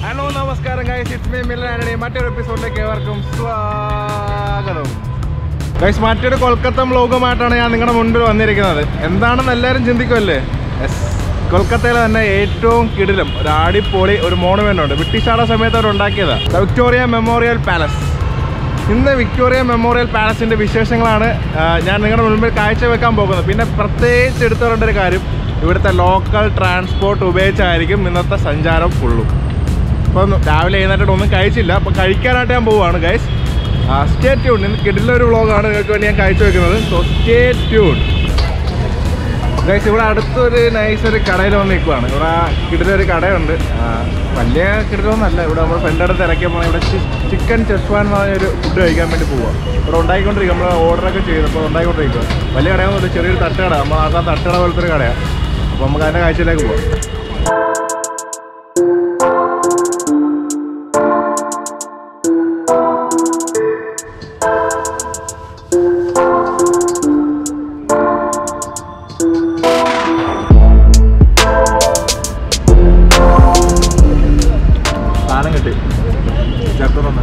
Hello നമസ്കാരം guys it's me Milan Antony മറ്റൊരു എപ്പിസോഡിലേക്ക് ഏവർക്കും സ്വാഗതം ഗൈസ് മറ്റൊരു കൊൽക്കത്ത വ്ലോഗുമായിട്ടാണ് ഞാൻ നിങ്ങളുടെ മുൻപിൽ വന്നിരിക്കുന്നത് എന്താണെന്ന് എല്ലാവരും ചിന്തിക്കുമല്ലേ യെസ് കൊൽക്കത്തയിലെ തന്നെ ഏറ്റവും കിടിലം ഒരു ആടിപ്പൊളി ഒരു മോണുമെന്റ് ഉണ്ട് ബ്രിട്ടീഷാരുടെ സമയത്ത് അവർ ഉണ്ടാക്കിയതാണ് ദ വിക്ടോറിയ മെമ്മോറിയൽ പാലസ് ഇന്ന് വിക്ടോറിയ മെമ്മോറിയൽ പാലസിന്റെ വിശേഷങ്ങളാണ് ആ, ഞാൻ നിങ്ങളുടെ മുൻപിൽ കാഴ്ചവെക്കാൻ പോകുന്നത് പിന്നെ പ്രത്യേകിച്ച് എടുത്തു പറയേണ്ട ഒരു കാര്യം ഇവിടുത്തെ ലോക്കൽ ട്രാൻസ്പോർട്ട് ഉപയോഗിച്ചായിരിക്കും ഇന്നത്തെ സഞ്ചാരം ഫുള്ളും അപ്പം രാവിലെ എഴുന്നേറ്റിട്ട് ഒന്നും കഴിച്ചില്ല അപ്പം കഴിക്കാനായിട്ട് ഞാൻ പോവുകയാണ് ഗൈസ് സ്റ്റേ ട്യൂൺ ഇന്ന് കിടിലൊരു വ്ളോഗാണ് നിങ്ങൾക്ക് വേണ്ടി ഞാൻ കാഴ്ചവെക്കുന്നത് സോ സ്റ്റേ ട്യൂൺ ഗൈസ് ഇവിടെ അടുത്തൊരു നൈസ് ഒരു കടയിൽ വന്ന് നിൽക്കുവാണ് ഇവിടെ കിടിലൊരു കടയുണ്ട് ആ, വലിയ കിടിലൊന്നല്ല ഇവിടെ നമ്മൾ ഫ്രണ്ട് അടുത്ത് ഇറക്കിയപ്പോൾ ഇവിടെ ചിക്കൻ ചെസ്വാൻ എന്ന് പറഞ്ഞ ഒരു ഫുഡ് കഴിക്കാൻ വേണ്ടി പോവാം ഇവിടെ ഉണ്ടായിക്കൊണ്ടിരിക്കും നമ്മൾ ഓർഡറൊക്കെ ചെയ്തപ്പോൾ ഉണ്ടായിക്കൊണ്ടിരിക്കുക വലിയ കടയൊന്നുമില്ല ചെറിയൊരു തട്ടുകട നമ്മൾ ആ തട്ടുകട പോലത്തെ ഒരു കടയാണ് അപ്പോൾ നമുക്ക് അതിൻ്റെ കാഴ്ചയിലേക്ക് പോവാം സാധനം കിട്ടി ചേർത്ത് തന്നെ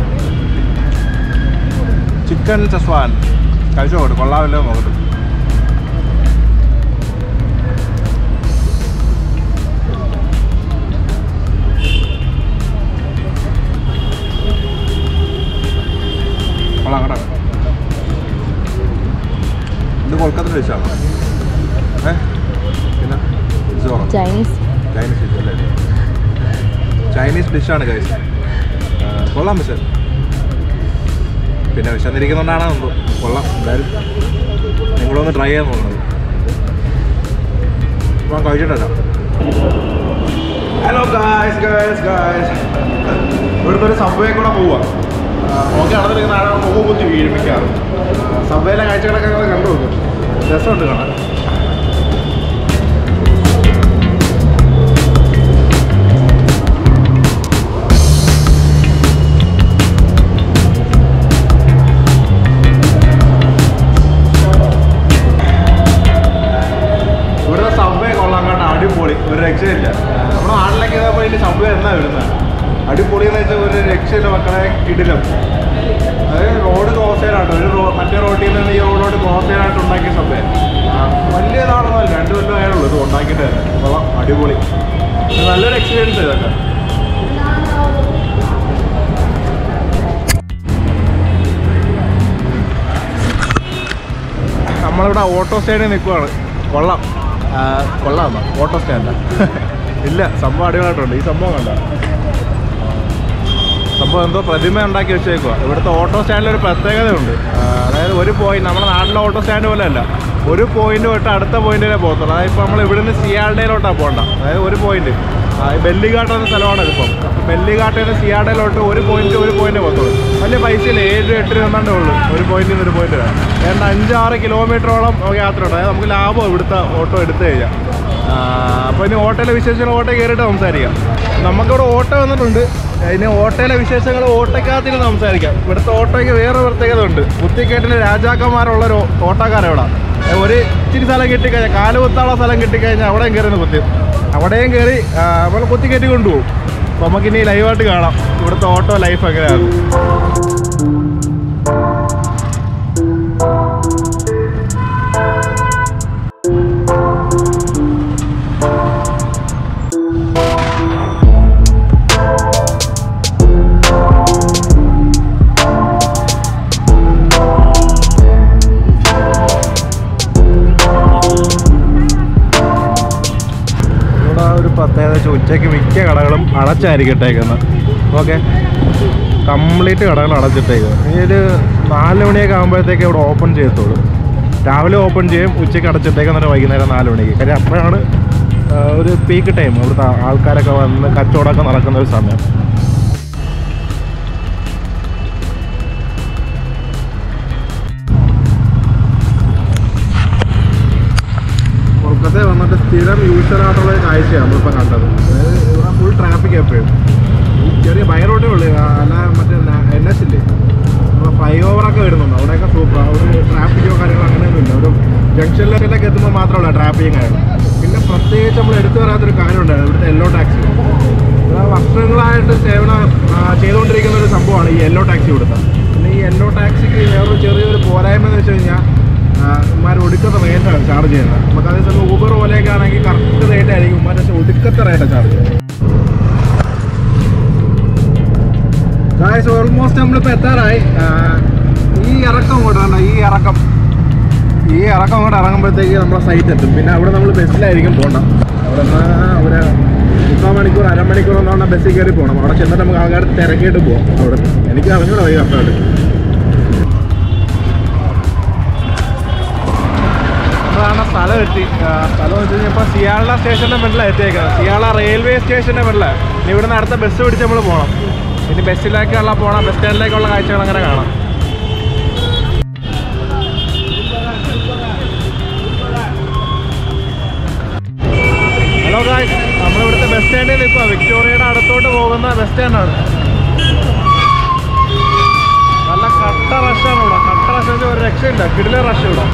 ചിക്കൻ ചസ്വാൻ കഴിച്ചു നോക്കട്ടെ കൊള്ളാമല്ലോ നോക്കട്ടെ കൊള്ളാം കേട്ടോ ഇത് കൊൽക്കത്ത ഡിഷാണോ ഏ പിന്നെ ചോറോ ചൈനീസ് ചൈനീസ് ഡിഷ് അല്ലേ ചൈനീസ് ഡിഷാണ് കഴിച്ചത് കൊള്ളാം പക്ഷേ പിന്നെ വിശന്നിരിക്കുന്നുകൊണ്ടാണ് എന്തോ കൊള്ളാം എന്തായാലും നിങ്ങളൊന്ന് ട്രൈ ചെയ്യാൻ പോകുന്നത് അപ്പം കഴിച്ചിട്ടല്ല ഹലോ ഗായ്സ് ഗായ്സ് ഗായ്സ് ഇവിടുത്തെ ഒരു സബ്വേ കൂടെ പോവാ നോക്കി നടന്നിരിക്കുന്ന ആളെ മുഖം കുത്തി വീഴിപ്പിക്കാറ് സബ്വേയിലെ കാഴ്ചകളൊക്കെ നിങ്ങൾ കണ്ടു നോക്കും രസമുണ്ട് കാണാൻ ഇവിടുത്തെ സബ്വേ കൊള്ളാൻ കേട്ടോ അടിപൊളി ഒരു രക്ഷയില്ല നമ്മുടെ നാട്ടിലേക്ക് ഇതേപോലെ ഇനി സബ്വേ എന്നാ വരുന്നത് അടിപൊളി എന്ന് വെച്ചാൽ ഒരു രക്ഷയില്ല മക്കളെ കിടിലം അതായത് റോഡ് ക്രോസ് ചെയ്യാനായിട്ട് ഒരു റോ മറ്റേ റോഡിൽ നിന്ന് ഈ റോഡോട് ക്രോസ് ചെയ്യാനായിട്ട് ഉണ്ടാക്കിയ സബ്വേ വലിയ നാളൊന്നുമല്ല രണ്ട് കൊല്ലം ആയുള്ളൂ ഇത് ഉണ്ടാക്കിയിട്ട് തന്നെ കൊള്ളാം അടിപൊളി ഇത് നല്ലൊരു എക്സ്പീരിയൻസ് ഇതൊക്കെ നമ്മളിവിടെ ഓട്ടോ സ്റ്റാൻഡിൽ നിൽക്കുവാണ് കൊള്ളാം ആ, കൊള്ളാം ഓട്ടോ സ്റ്റാൻഡാ ഇല്ല സംഭവം അടിപൊളിയായിട്ടുണ്ട് ഈ സംഭവം കണ്ട സംഭവം എന്തോ പ്രതിമ ഉണ്ടാക്കി വെച്ചേക്കുക ഇവിടുത്തെ ഓട്ടോ സ്റ്റാൻഡിൽ ഒരു പ്രത്യേകതയുണ്ട് ആ, അതായത് ഒരു പോയിന്റ് നമ്മുടെ നാട്ടിലെ ഓട്ടോ സ്റ്റാൻഡ് പോലെ അല്ല ഒരു പോയിന്റ് തൊട്ട് അടുത്ത പോയിന്റിലേ പോകത്തുള്ളൂ അതായത് ഇപ്പോൾ നമ്മൾ ഇവിടുന്ന് സിയാർഡയിലോട്ടാണ് പോകണ്ട അതായത് ഒരു പോയിന്റ് ബെല്ലിഘാട്ട് എന്ന സ്ഥലമാണ് ഇതിപ്പം ബെല്ലിഘാട്ടിൽ നിന്ന് സിയാർഡയിലോട്ട് ഒരു പോയിന്റ് ഒരു പോയിന്റ് പോകത്തുള്ളൂ വലിയ പൈസയില്ല ഏഴ് എട്ട് രൂപ എന്നാണ്ടേ ഉള്ളൂ ഒരു പോയിന്റിൽ നിന്ന് ഒരു പോയിന്റ് വരെ ഏതാണ്ട് അഞ്ചാറ് കിലോമീറ്ററോളം യാത്ര ഉണ്ട് അതായത് നമുക്ക് ലാഭം ഇവിടുത്തെ ഓട്ടോ എടുത്തു കഴിഞ്ഞാൽ അപ്പോൾ ഇനി ഓട്ടോയിലെ വിശേഷങ്ങൾ ഓട്ടോ കയറിയിട്ട് സംസാരിക്കാം നമുക്കിവിടെ ഓട്ടോ വന്നിട്ടുണ്ട് ഇനി ഓട്ടോയിലെ വിശേഷങ്ങൾ ഓട്ടോക്കകത്തിരുന്ന് സംസാരിക്കാം ഇവിടുത്തെ ഓട്ടോയ്ക്ക് വേറെ പ്രത്യേകത ഉണ്ട് കുത്തിക്കേട്ടിലെ രാജാക്കന്മാരുള്ള ഒരു ഓട്ടോക്കാരാണ് ഇവിടെ ഏ, ഒരു ഇച്ചിരി സ്ഥലം കിട്ടിക്കഴിഞ്ഞാൽ കാലുകുത്താനുള്ള സ്ഥലം കിട്ടിക്കഴിഞ്ഞാൽ അവിടെയും കയറി കുത്തി അവിടെയും കയറി നമ്മൾ കുത്തിക്കയറ്റി കൊണ്ടുപോകും അപ്പോൾ നമുക്കിനി ലൈവായിട്ട് കാണാം ഇവിടുത്തെ ഓട്ടോ ലൈഫ് എങ്ങനെയാണ് ഇവിടെ ഒരു പ്രത്യേകത വെച്ചാൽ ഉച്ചയ്ക്ക് മിക്ക കടകളും അടച്ചായിരിക്കും ഇട്ടേക്കുന്നത് ഓക്കെ കംപ്ലീറ്റ് കടകൾ അടച്ചിട്ടേക്കുക ഈ ഒരു നാല് മണിയൊക്കെ ആകുമ്പോഴത്തേക്ക് ഇവിടെ ഓപ്പൺ ചെയ്യത്തുള്ളൂ രാവിലെ ഓപ്പൺ ചെയ്യും ഉച്ചയ്ക്ക് അടച്ചിട്ടേക്കുന്ന വൈകുന്നേരം നാല് മണിക്ക് കാര്യം അപ്പോഴാണ് ആ, ഒരു പീക്ക് ടൈം ഇവിടുത്തെ ആൾക്കാരൊക്കെ വന്ന് കച്ചവടമൊക്കെ നടക്കുന്ന ഒരു സമയം കൊൽക്കത്തയിൽ വന്നിട്ട് സ്ഥിരം യൂസറായിട്ടുള്ള ഒരു കാഴ്ചയാണ് നമ്മളിപ്പോൾ കണ്ടത് അതായത് ഇവിടെ ഫുൾ ട്രാഫിക് എപ്പോഴും ഈ ചെറിയ ബൈ റോഡേ ഉള്ളൂ ആ, അല്ല മറ്റേ എൻ എസ് ഇല്ലേ അപ്പോൾ ഫ്ലൈ ഓവറൊക്കെ വരുന്നുണ്ട് അവിടെയൊക്കെ സൂപ്പർ ഒരു ട്രാഫിക്കോ കാര്യങ്ങളോ അങ്ങനെയൊന്നുമില്ല ഒരു ജംഗ്ഷനിലേക്കൊക്കെ എത്തുമ്പോൾ മാത്രമല്ല ട്രാഫിക്കും കാര്യങ്ങൾ പിന്നെ പ്രത്യേകിച്ച് നമ്മൾ എടുത്തു പറയാത്തൊരു കാര്യമുണ്ടായിരുന്നു ഇവിടുത്തെ എല്ലോ ടാക്സി ഇവിടെ വർഷങ്ങളായ ആയിട്ട് സേവനം ആ, ചെയ്തുകൊണ്ടിരിക്കുന്ന ഒരു സംഭവമാണ് ഈ യെല്ലോ ടാക്സി കൊടുത്ത പിന്നെ ഈ യെല്ലോ ടാക്സിക്ക് വേറൊരു ചെറിയൊരു പോരായ്മ എന്ന് വെച്ച് കഴിഞ്ഞാൽ ഉമ്മാർ ഒടുക്കത്തെ റേറ്റാണ് ചാർജ് ചെയ്യുന്നത് നമുക്ക് അതേസമയം ഊബർ പോലെയൊക്കെ ആണെങ്കിൽ കറക്റ്റ് റേറ്റ് ആയിരിക്കും ഉമ്മാർ പക്ഷേ ഒടുക്കത്തെ റേറ്റാണ് ചാർജ് ചെയ്യുന്നത് ഗായ്സ് ഓൾമോസ്റ്റ് നമ്മളിപ്പോൾ എത്താറായി ആ, ഈ ഇറക്കം കൊണ്ടാണ് ഈ ഇറക്കം ഈ ഇറക്കം അങ്ങോട്ട് ഇറങ്ങുമ്പോഴത്തേക്ക് നമ്മളെ സൈറ്റ് എത്തും പിന്നെ അവിടെ നമ്മൾ ബസ്സിലായിരിക്കും പോകണ്ട അവിടെ നിന്ന് ഒരു മുക്കാൽ മണിക്കൂർ അരമണിക്കൂർ എന്നാണ് ബസ്സിൽ കയറി പോകണം അവിടെ ചെന്നിട്ട് നമുക്ക് ആൾക്കാർ തിരക്കിയിട്ട് പോകാം അവിടെ എനിക്ക് അറിഞ്ഞൂടാ വഴി കറക്റ്റായിട്ട് അതാണ് സ്ഥലം എത്തി ആ, സ്ഥലം വെച്ച് കഴിഞ്ഞാൽ ഇപ്പോൾ സിയാള സ്റ്റേഷൻ്റെ മുന്നിലാണ് എത്തിയേക്കുന്നത് സിയാള റെയിൽവേ സ്റ്റേഷൻ്റെ മുന്നിലാണ് ഇനി ഇവിടുന്ന് അടുത്ത ബസ് പിടിച്ച് നമ്മൾ പോകണം ഇനി ബസ്സിലേക്കുള്ള പോകണം ബസ് സ്റ്റാൻഡിലേക്കുള്ള കാഴ്ചകൾ അങ്ങനെ കാണാം ഹലോ ഗായ്സ് നമ്മളിവിടുത്തെ ബസ് സ്റ്റാൻഡിൽ നിൽക്കുക വിക്ടോറിയയുടെ അടുത്തോട്ട് പോകുന്ന ബസ് സ്റ്റാൻഡാണ് നല്ല കട്ട റഷാണ് ഇവിടെ കട്ട റഷ് വെച്ചാൽ ഒരു രക്ഷയില്ല കിടില റഷ് ഇവിടെ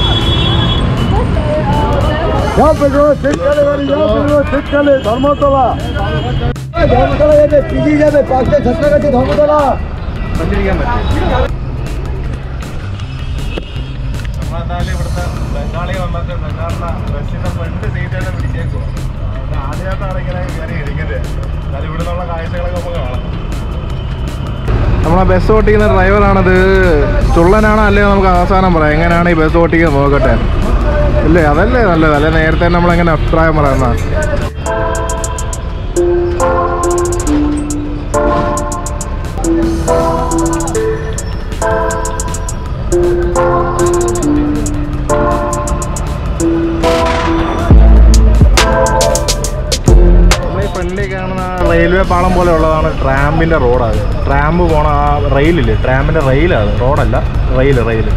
ಯಾವ ಬೇಗ ಸಿಕ್ಕಲೆ ಯಾವ ಬೇಗ ಸಿಕ್ಕಲೆ ಧರ್ಮಸ್ಥಳ ಧರ್ಮಸ್ಥಳ ಏನೇ ಪಿಜಿ যাবে পাঁচটা ಛತ್ರಗತಿ ಧರ್ಮಸ್ಥಳ സഞ്ചരിക്കാൻ പറ്റും നമ്മളെന്തായാലും ഇവിടുത്തെ ബംഗാളി വന്നിട്ട് ബംഗാളിലെ ബസ്സിന്റെ ഫ്രണ്ട് സീറ്റായിട്ട് പിടിച്ചേക്കുക ആദ്യമായിട്ടാണ് ഇങ്ങനെ കയറി ഇരിക്കുന്നത് എന്നാലും ഇവിടെ നിന്നുള്ള കാഴ്ചകളൊക്കെ നമുക്ക് കാണാം നമ്മളെ ബസ് ഓട്ടിക്കുന്ന ഡ്രൈവറാണത് ചുള്ളനാണോ അല്ലയോ നമുക്ക് അവസാനം പറയാം എങ്ങനെയാണ് ഈ ബസ് ഓട്ടിക്കുന്നത് നോക്കട്ടെ ഇല്ലേ അതല്ലേ നല്ലത് അല്ലെ നേരത്തെ തന്നെ നമ്മളെങ്ങനെ അഭിപ്രായം പറയുന്ന നമ്മൾ ഈ ഫ്രണ്ടിൽ കാണുന്ന റെയിൽവേ പാളം പോലെ ഉള്ളതാണ് ട്രാമ്പിൻ്റെ റോഡാണ് ട്രാമ്പ് പോണ ആ റെയിലില്ലേ ട്രാമ്പിൻ്റെ റെയിലാണ് റോഡല്ല റെയിൽ റെയിൽ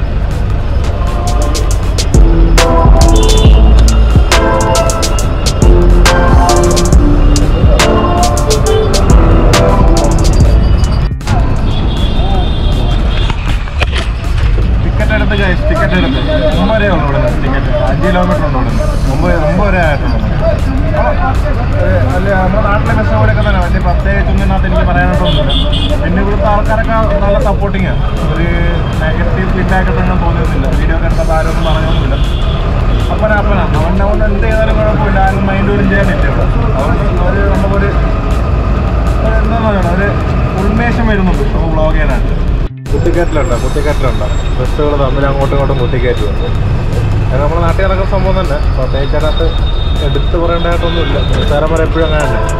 ടിക്കറ്റ് എടുത്ത് കഴിച്ച് ടിക്കറ്റ് എടുത്ത് മുമ്പ് വരെ ഉള്ളൂ ഇവിടെ ടിക്കറ്റ് അഞ്ച് കിലോമീറ്റർ ഉണ്ട് ഇവിടെ മുമ്പ് മുമ്പ് വരെ ആയിട്ടുണ്ട് അല്ല നമ്മുടെ നാട്ടിലെ ബസ് പോലെയൊക്കെ തന്നെ വലിയ പ്രത്യേകിച്ചൊന്നും ഇതിനകത്ത് എനിക്ക് പറയാനായിട്ടൊന്നുമില്ല പിന്നെ ഇവിടുത്തെ ആൾക്കാരൊക്കെ നല്ല സപ്പോർട്ടിങ് ഒരു നെഗറ്റീവ് ഫീഡ്ബാക്കായിട്ടൊന്നും തോന്നിയൊന്നുമില്ല വീഡിയോ ഒക്കെ എടുത്ത ആരൊന്നും പറഞ്ഞൊന്നുമില്ല അപ്പന അപ്പന അവൻ്റെ കൊണ്ട് എന്ത് ചെയ്താലും കുഴപ്പമില്ല ആരും മൈൻഡ് പോലും ചെയ്യാനില്ല ഇവിടെ അതുകൊണ്ട് ഒരു നമുക്കൊരു ഒരു എന്താ പറയുക ഒരു ഉന്മേഷം വരുന്നുണ്ട് ഇപ്പോൾ വ്ളോഗ് ചെയ്യാനായിട്ട് കുത്തിക്കയറ്റിലുണ്ട് കുത്തിക്കയറ്റിലുണ്ട് ബസ്സുകൾ തമ്മിൽ അങ്ങോട്ടും ഇങ്ങോട്ടും കുത്തിക്കയറ്റുന്നുണ്ട് അത് നമ്മുടെ നാട്ടിൽ നടക്കുന്ന സംഭവം തന്നെ പ്രത്യേകിച്ച് അതിനകത്ത് എടുത്തു പറയേണ്ടതായിട്ടൊന്നുമില്ല നിസ്സാരം വരെ എപ്പോഴും അങ്ങനെ തന്നെ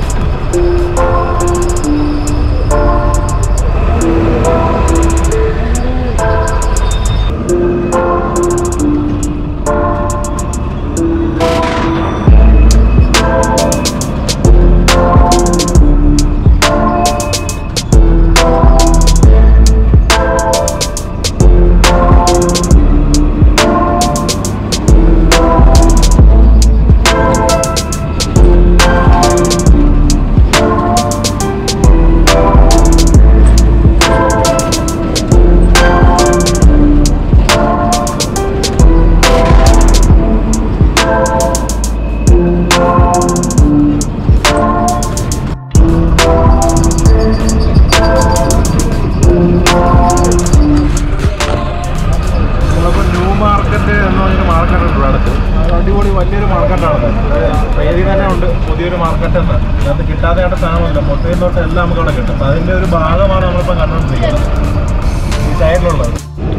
നമ്മളിപ്പോൾ ന്യൂ മാർക്കറ്റ് എന്ന് പറഞ്ഞൊരു മാർക്കറ്റ് ഉണ്ട് ഇവിടെ അടുത്ത് അത് അടിപൊളി വലിയൊരു മാർക്കറ്റാണ് പേരിൽ തന്നെ ഉണ്ട് പുതിയൊരു മാർക്കറ്റ് എന്ന് അതിനകത്ത് കിട്ടാതെയായിട്ട് സാധനമില്ല മൊത്തയിൽ തൊട്ട് എല്ലാം നമുക്ക് അവിടെ കിട്ടും അപ്പോൾ അതിൻ്റെ ഒരു ഭാഗമാണ് നമ്മളിപ്പോൾ കണ്ടുകൊണ്ടിരിക്കുന്നത് ഈ സൈഡിലുള്ളത്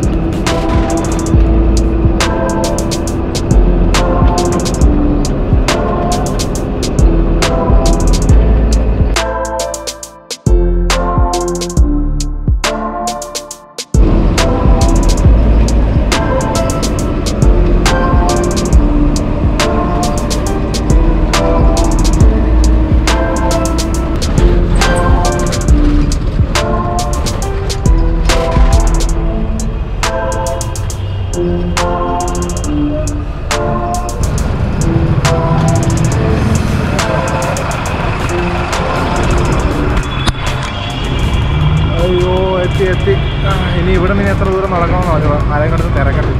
അയ്യോ എത്തി എത്തി ആ, ഇനി ഇവിടെ നിന്ന് എത്ര ദൂരം നടക്കണമെന്ന് പറഞ്ഞു ആരെങ്കിലും അടുത്ത് തിരക്കട്ടെ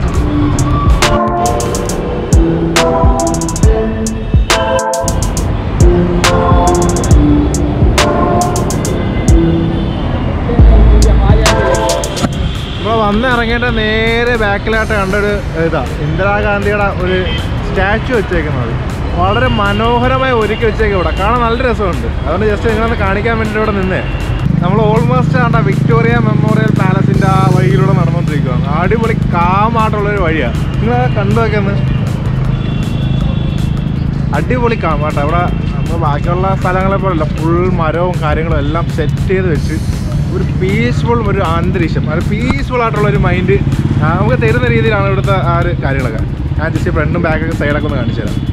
ഇറങ്ങിയിട്ട് നേരെ ബാക്കിലായിട്ട് കണ്ടൊരു ഇതാ ഇന്ദിരാഗാന്ധിയുടെ ഒരു സ്റ്റാച്ചു വെച്ചേക്കുന്നത് വളരെ മനോഹരമായി ഒരുക്കി വെച്ചേക്കും ഇവിടെ കാണാൻ നല്ല രസമുണ്ട് അതുകൊണ്ട് ജസ്റ്റ് നിങ്ങളൊന്ന് കാണിക്കാൻ വേണ്ടിയിട്ട് ഇവിടെ നിന്നേ നമ്മൾ ഓൾമോസ്റ്റ് കണ്ട വിക്ടോറിയ മെമ്മോറിയൽ പാലസിൻ്റെ ആ വഴിയിലൂടെ നടന്നുകൊണ്ടിരിക്കുകയാണ് അടിപൊളി കാമായിട്ടുള്ളൊരു വഴിയാണ് നിങ്ങൾ കണ്ടു നോക്കിയെന്ന് അടിപൊളി കാമാട്ടോ ഇവിടെ നമ്മൾ ബാക്കിയുള്ള സ്ഥലങ്ങളെ പോലല്ല ഫുൾ മരവും കാര്യങ്ങളും എല്ലാം സെറ്റ് ചെയ്ത് വെച്ച് ഒരു പീസ്ഫുൾ ഒരു അന്തരീക്ഷം ഒരു പീസ്ഫുൾ ആയിട്ടുള്ള ഒരു മൈൻഡ് നമുക്ക് തരുന്ന രീതിയിലാണ് ഇവിടുത്തെ ആ ഒരു കാര്യങ്ങളൊക്കെ ഞാൻ ജസ്റ്റ് ഫ്രണ്ടും ബാക്കൊക്കെ സൈഡൊക്കെ ഒന്ന് കാണിച്ചു തരാം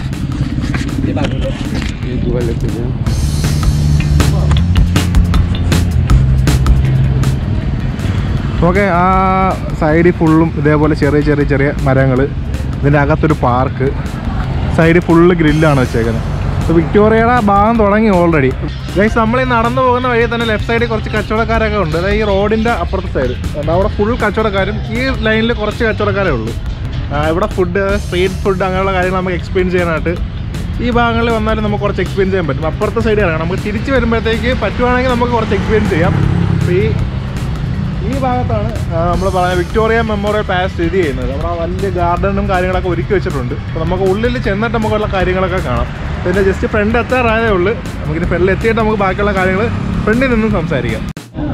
ഓക്കെ ആ സൈഡിൽ ഫുള്ളും ഇതേപോലെ ചെറിയ ചെറിയ ചെറിയ മരങ്ങൾ ഇതിൻ്റെ അകത്തൊരു പാർക്ക് സൈഡിൽ ഫുള്ള് ഗ്രില്ലാണ് വെച്ചേക്കുന്നത് അപ്പോൾ വിക്ടോറിയയുടെ ഭാഗം തുടങ്ങി ഓൾറെഡി ഗൈസ് നമ്മൾ ഈ നടന്നു പോകുന്ന വഴി തന്നെ ലെഫ്റ്റ് സൈഡിൽ കുറച്ച് കച്ചവടക്കാരൊക്കെ ഉണ്ട് അതായത് ഈ റോഡിൻ്റെ അപ്പുറത്തെ സൈഡ് അവിടെ ഫുൾ കച്ചവടക്കാരും ഈ ലൈനിൽ കുറച്ച് കച്ചവടക്കാരേ ഉള്ളൂ ആ, ഇവിടെ ഫുഡ് സ്ട്രീറ്റ് ഫുഡ് അങ്ങനെയുള്ള കാര്യങ്ങൾ നമുക്ക് എക്സ്പീരിയൻസ് ചെയ്യാനായിട്ട് ഈ ഭാഗങ്ങളിൽ വന്നാലും നമുക്ക് കുറച്ച് എക്സ്പീരിയൻസ് ചെയ്യാൻ പറ്റും അപ്പുറത്തെ സൈഡ് ഇറങ്ങാം നമുക്ക് തിരിച്ച് വരുമ്പോഴത്തേക്ക് പറ്റുവാണെങ്കിൽ നമുക്ക് കുറച്ച് എക്സ്പീരിയൻസ് ചെയ്യാം അപ്പോൾ ഈ ഈ ഭാഗത്താണ് നമ്മൾ പറഞ്ഞ വിക്ടോറിയ മെമ്മോറിയൽ പാലസ് സ്ഥിതി ചെയ്യുന്നത് അവിടെ ആ വലിയ ഗാർഡനും കാര്യങ്ങളൊക്കെ ഒരുക്കി വെച്ചിട്ടുണ്ട് അപ്പോൾ നമുക്ക് ഉള്ളിൽ ചെന്നിട്ട് നമുക്കുള്ള കാര്യങ്ങളൊക്കെ കാണാം പിന്നെ ജസ്റ്റ് ഫ്രണ്ട് എത്താറായതേ ഉള്ളൂ നമുക്കിനി ഫ്രണ്ടിൽ എത്തിയിട്ട് നമുക്ക് ബാക്കിയുള്ള കാര്യങ്ങൾ ഫ്രണ്ടിൽ നിന്നും സംസാരിക്കാം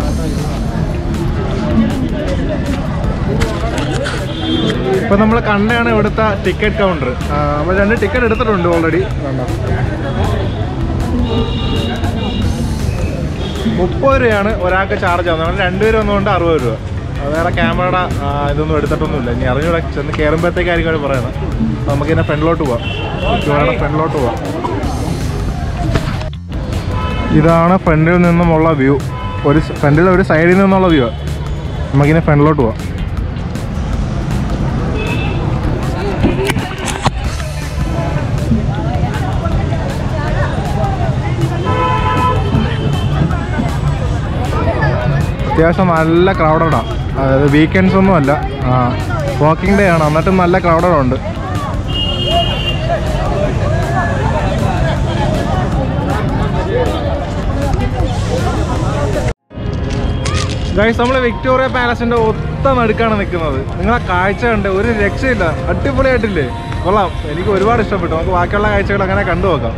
ഇപ്പൊ നമ്മൾ കണ്ടതാണ് ഇവിടുത്തെ ടിക്കറ്റ് കൗണ്ടർ നമ്മൾ രണ്ട് ടിക്കറ്റ് എടുത്തിട്ടുണ്ട് ഓൾറെഡി മുപ്പത് രൂപയാണ് ഒരാൾക്ക് ചാർജ് ആവുന്നത് നമ്മൾ രണ്ടുപേരും വന്നുകൊണ്ട് അറുപത് രൂപ അത് വേറെ ക്യാമറയുടെ ആ, ഇതൊന്നും എടുത്തിട്ടൊന്നുമില്ല ഇനി അറിഞ്ഞൂടെ ചെന്ന് കയറുമ്പോഴത്തേക്കായിരിക്കും അവർ പറയുന്നത് അപ്പോൾ നമുക്ക് ഇതിനെ ഫ്രണ്ടിലോട്ട് പോവാം ചുവടെ ഫ്രണ്ടിലോട്ട് പോവാം ഇതാണ് ഫ്രണ്ടിൽ നിന്നുമുള്ള വ്യൂ ഒരു ഫ്രണ്ടിൽ ഒരു സൈഡിൽ നിന്നുള്ള വ്യൂ നമുക്കിനി ഫ്രണ്ടിലോട്ട് പോവാം അത്യാവശ്യം നല്ല ക്രൗഡഡാണ് അതായത് വീക്കെൻഡ്സ് ഒന്നും അല്ല വാക്കിംഗ് ഡേ ആണ് എന്നിട്ടും നല്ല ക്രൗഡഡ് ഉണ്ട് ഗൈസ് നമ്മൾ വിക്ടോറിയ പാലസിന്റെ ഒത്ത നടുക്കാണ് നിൽക്കുന്നത് നിങ്ങളെ കാഴ്ച കണ്ട് ഒരു രക്ഷയില്ല അടിപൊളിയായിട്ടില്ലേ കൊള്ളാം എനിക്ക് ഒരുപാട് ഇഷ്ടപ്പെട്ടു നമുക്ക് ബാക്കിയുള്ള കാഴ്ചകൾ അങ്ങനെ കണ്ടു നോക്കാം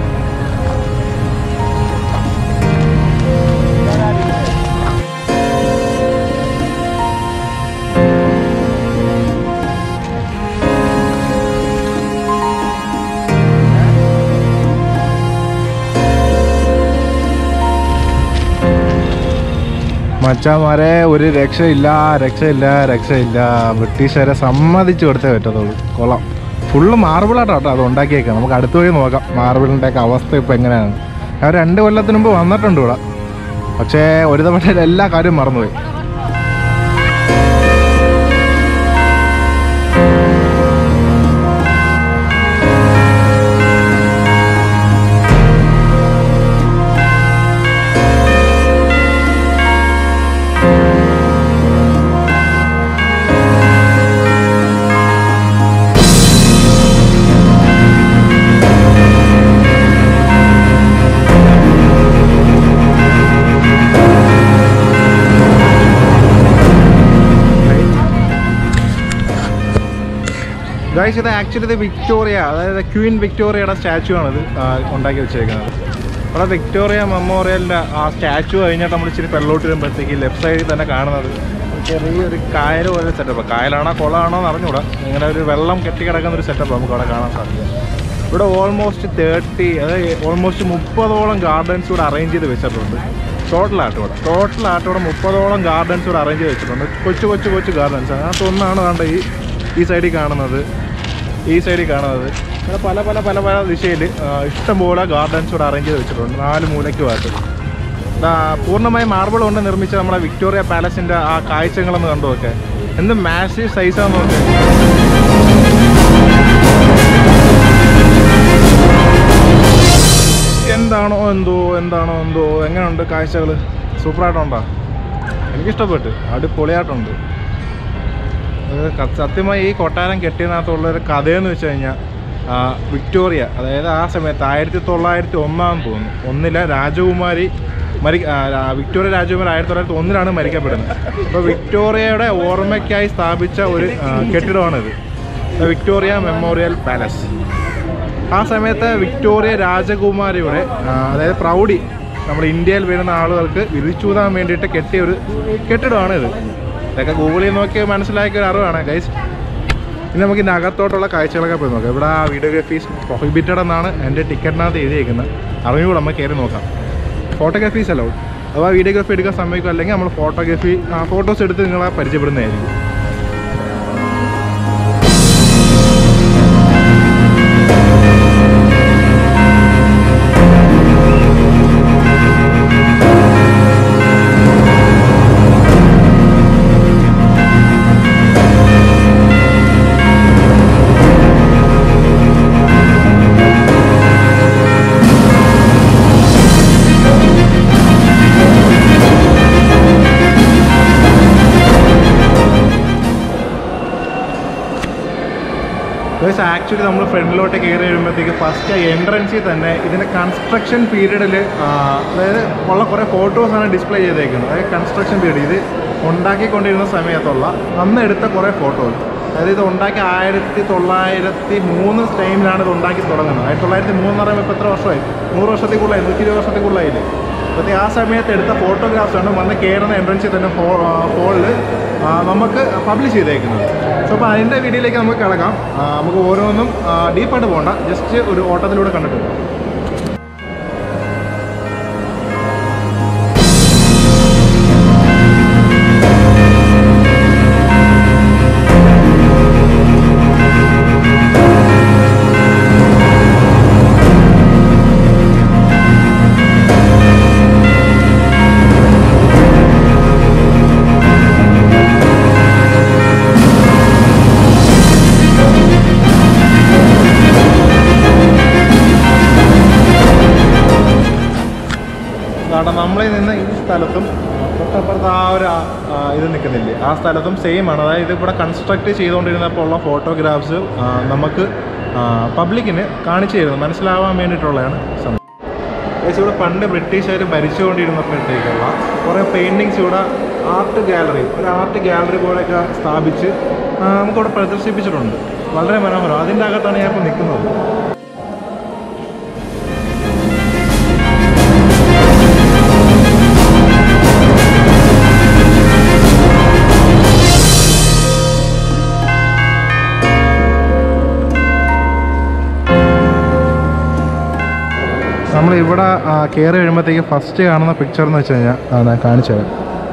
മച്ചാമാരെ ഒരു രക്ഷയില്ല രക്ഷയില്ല രക്ഷയില്ല ബ്രിട്ടീഷുകാരെ സമ്മതിച്ചു കൊടുത്തേ പറ്റത്തുള്ളൂ കൊള്ളാം ഫുള്ള് മാർബിളാട്ടോ കേട്ടോ അത് ഉണ്ടാക്കിയേക്കാം നമുക്ക് അടുത്ത വഴി നോക്കാം മാർബിളിൻ്റെ ഒക്കെ അവസ്ഥ ഇപ്പോൾ എങ്ങനെയാണ് ഞാൻ രണ്ട് കൊല്ലത്തിന് മുമ്പ് വന്നിട്ടുണ്ട് ഇവിടെ പക്ഷേ ഒരു തവണ എല്ലാ കാര്യവും മറന്നുപോയി ഗൈസ് ഇത് ആക്ച്വലി ഇത് വിക്ടോറിയ അതായത് ക്വീൻ വിക്ടോറിയയുടെ സ്റ്റാച്ചു ആണിത് ആ, ഉണ്ടാക്കി വെച്ചേക്കുന്നത് അവിടെ വിക്ടോറിയ മെമ്മോറിയലിൻ്റെ ആ സ്റ്റാച്ചു കഴിഞ്ഞിട്ട് നമ്മൾ ഇച്ചിരി പെള്ളോട്ട് വരുമ്പോഴത്തേക്ക് ലെഫ്റ്റ് സൈഡിൽ തന്നെ കാണുന്നത് ചെറിയൊരു കായൽ പോലെ സെറ്റപ്പ് കായലാണോ കുളമാണോ എന്ന് അറിഞ്ഞൂടാ ഇങ്ങനെ ഒരു വെള്ളം കെട്ടിക്കിടക്കുന്ന ഒരു സെറ്റപ്പ് നമുക്ക് അവിടെ കാണാൻ സാധിക്കും ഇവിടെ ഓൾമോസ്റ്റ് തേർട്ടി അതായത് ഓൾമോസ്റ്റ് മുപ്പതോളം ഗാർഡൻസ് ഇവിടെ അറേഞ്ച് ചെയ്ത് വെച്ചിട്ടുണ്ട് ടോട്ടലായിട്ട് ഇവിടെ ടോട്ടലായിട്ട് ഇവിടെ മുപ്പതോളം ഗാർഡൻസ് ഇവിടെ അറേഞ്ച് ചെയ്ത് വെച്ചിട്ടുണ്ട് കൊച്ചു കൊച്ചു കൊച്ചു ഗാർഡൻസ് അതിനകത്ത് ഒന്നാണ് കണ്ട ഈ ഈ സൈഡിൽ കാണുന്നത് ഈ സൈഡിൽ കാണുന്നത് അങ്ങനെ പല പല പല പല ദിശയിൽ ഇഷ്ടംപോലെ ഗാർഡൻസ് ഇവിടെ അറേഞ്ച് ചെയ്ത് വെച്ചിട്ടുണ്ട് നാല് മൂലയ്ക്കുമായിട്ട് ദാ പൂർണ്ണമായും മാർബിൾ കൊണ്ട് നിർമ്മിച്ച നമ്മുടെ വിക്ടോറിയ പാലസിൻ്റെ ആ കാഴ്ചകളൊന്ന് കണ്ടു നോക്കെ എന്ത് മാസീവ് സൈസാന്ന് നോക്കെ എന്താണോ എന്തോ എന്താണോ എന്തോ എങ്ങനെയുണ്ട് കാഴ്ചകൾ സൂപ്പറായിട്ടുണ്ടോ എനിക്കിഷ്ടപ്പെട്ട് അടിപൊളിയായിട്ടുണ്ട് അത് ക- സത്യമായി ഈ കൊട്ടാരം കെട്ടിയതിനകത്തുള്ള ഒരു കഥയെന്ന് വെച്ച് കഴിഞ്ഞാൽ വിക്ടോറിയ അതായത് ആ സമയത്ത് ആയിരത്തി തൊള്ളായിരത്തി ഒന്നാം തോന്നുന്നു ഒന്നിലെ രാജകുമാരി മരി ആ, രാ- വിക്ടോറിയ രാജകുമാരി ആയിരത്തി തൊള്ളായിരത്തി ഒന്നിലാണ് മരിക്കപ്പെടുന്നത് അപ്പോൾ വിക്ടോറിയയുടെ ഓർമ്മയ്ക്കായി സ്ഥാപിച്ച ഒരു ആ, കെട്ടിടമാണിത് ദ വിക്ടോറിയ മെമ്മോറിയൽ പാലസ് ആ സമയത്ത് വിക്ടോറിയ രാജകുമാരിയുടെ ആ, അതായത് പ്രൗഢി നമ്മുടെ ഇന്ത്യയിൽ വരുന്ന ആളുകൾക്ക് വിധിച്ചൂതാൻ വേണ്ടിയിട്ട് കെട്ടിയ ഒരു കെട്ടിടമാണ് ഇത് ഇതൊക്കെ ഗൂഗിളിൽ നോക്കി മനസ്സിലാക്കിയ ഒരു അറിവാണ് ഗൈസ് ഇനി നമുക്ക് ഇതിൻ്റെ അകത്തോട്ടുള്ള കാഴ്ചകളൊക്കെ പോയി നോക്കാം ഇവിടെ വീഡിയോഗ്രാഫീസ് പ്രൊഹിബിറ്റഡ് എന്നാണ് എൻ്റെ ടിക്കറ്റിനകത്ത് എഴുതിയേക്കുന്നത് അറിഞ്ഞുകൂടെ നമ്മൾ കയറി നോക്കാം ഫോട്ടോഗ്രാഫീസ് അലൗഡ് അഥവാ വീഡിയോഗ്രാഫി എടുക്കാൻ സമ്മതിക്കും അല്ലെങ്കിൽ നമ്മൾ ഫോട്ടോഗ്രാഫി ഫോട്ടോസ് എടുത്ത് നിങ്ങളെ പരിചയപ്പെടുന്നതായിരിക്കും ബസ് ആക്ച്വലി നമ്മൾ ഫ്രണ്ടിലോട്ട് കയറി വരുമ്പോഴത്തേക്ക് ഫസ്റ്റ് എൻട്രൻസിൽ തന്നെ ഇതിൻ്റെ കൺസ്ട്രക്ഷൻ പീരീഡിൽ അതായത് ഉള്ള കുറേ ഫോട്ടോസാണ് ഡിസ്പ്ലേ ചെയ്തേക്കുന്നത് അതായത് കൺസ്ട്രക്ഷൻ പീരീഡ് ഇത് ഉണ്ടാക്കിക്കൊണ്ടിരുന്ന സമയത്തുള്ള അന്ന് എടുത്ത കുറേ ഫോട്ടോസ് അതായത് ഇത് ഉണ്ടാക്കി ആയിരത്തി തൊള്ളായിരത്തി മൂന്ന് ടൈമിലാണ് ഇത് ഉണ്ടാക്കി തുടങ്ങുന്നത് ആയിരത്തി തൊള്ളായിരത്തി മൂന്ന് പറയുമ്പോൾ ഇപ്പോൾ എത്ര വർഷമായി നൂറ് വർഷത്തിൽ കൂടുതലായി നൂറ്റി ഇരുപത് വർഷത്തിൽ കൂടുതലായില്ലേ അപ്പോഴത്തേക്ക് ആ സമയത്ത് എടുത്ത ഫോട്ടോഗ്രാഫ്സ് ആണ് വന്ന് കയറുന്ന എൻട്രൻസിൽ തന്നെ ഫോ ഫോണിൽ നമുക്ക് പബ്ലിഷ് ചെയ്തേക്കുന്നത് സോ അപ്പോൾ അതിൻ്റെ വീഡിയോയിലേക്ക് നമുക്ക് കിടക്കാം ആ, നമുക്ക് ഓരോന്നും ഡീപ്പായിട്ട് പോകണ്ട ജസ്റ്റ് ഒരു ഓട്ടത്തിലൂടെ കണ്ടിട്ട് പോകാം കാരണം നമ്മളിൽ നിന്ന് ഈ സ്ഥലത്തും തൊട്ടപ്പുറത്ത് ആ ഒരു ആ, ആ, ഇത് നിൽക്കുന്നില്ലേ ആ സ്ഥലത്തും സെയിം ആണ് അതായത് ഇവിടെ കൺസ്ട്രക്ട് ചെയ്തുകൊണ്ടിരുന്നപ്പോൾ ഉള്ള ഫോട്ടോഗ്രാഫ്സ് നമുക്ക് പബ്ലിക്കിന് കാണിച്ചു തരുന്നത് മനസ്സിലാവാൻ വേണ്ടിയിട്ടുള്ളതാണ് സംഭവം ഏകദേശം ഇവിടെ പണ്ട് ബ്രിട്ടീഷുകാർ ഭരിച്ചുകൊണ്ടിരുന്നപ്പോഴത്തേക്കുള്ള കുറേ പെയിൻറ്റിങ്സ് ഇവിടെ ആർട്ട് ഗാലറി ഒരു ആർട്ട് ഗാലറി പോലെയൊക്കെ സ്ഥാപിച്ച് ആ, നമുക്കിവിടെ പ്രദർശിപ്പിച്ചിട്ടുണ്ട് വളരെ മനോഹരം അതിൻ്റെ അകത്താണ് ഞാൻ ഇപ്പോൾ നിൽക്കുന്നത് നമ്മൾ ഇവിടെ കയറി വരുമ്പോഴത്തേക്ക് ഫസ്റ്റ് കാണുന്ന പിക്ചർ എന്ന് വെച്ച് കഴിഞ്ഞാൽ ആ, ഞാൻ കാണിച്ചു തരാം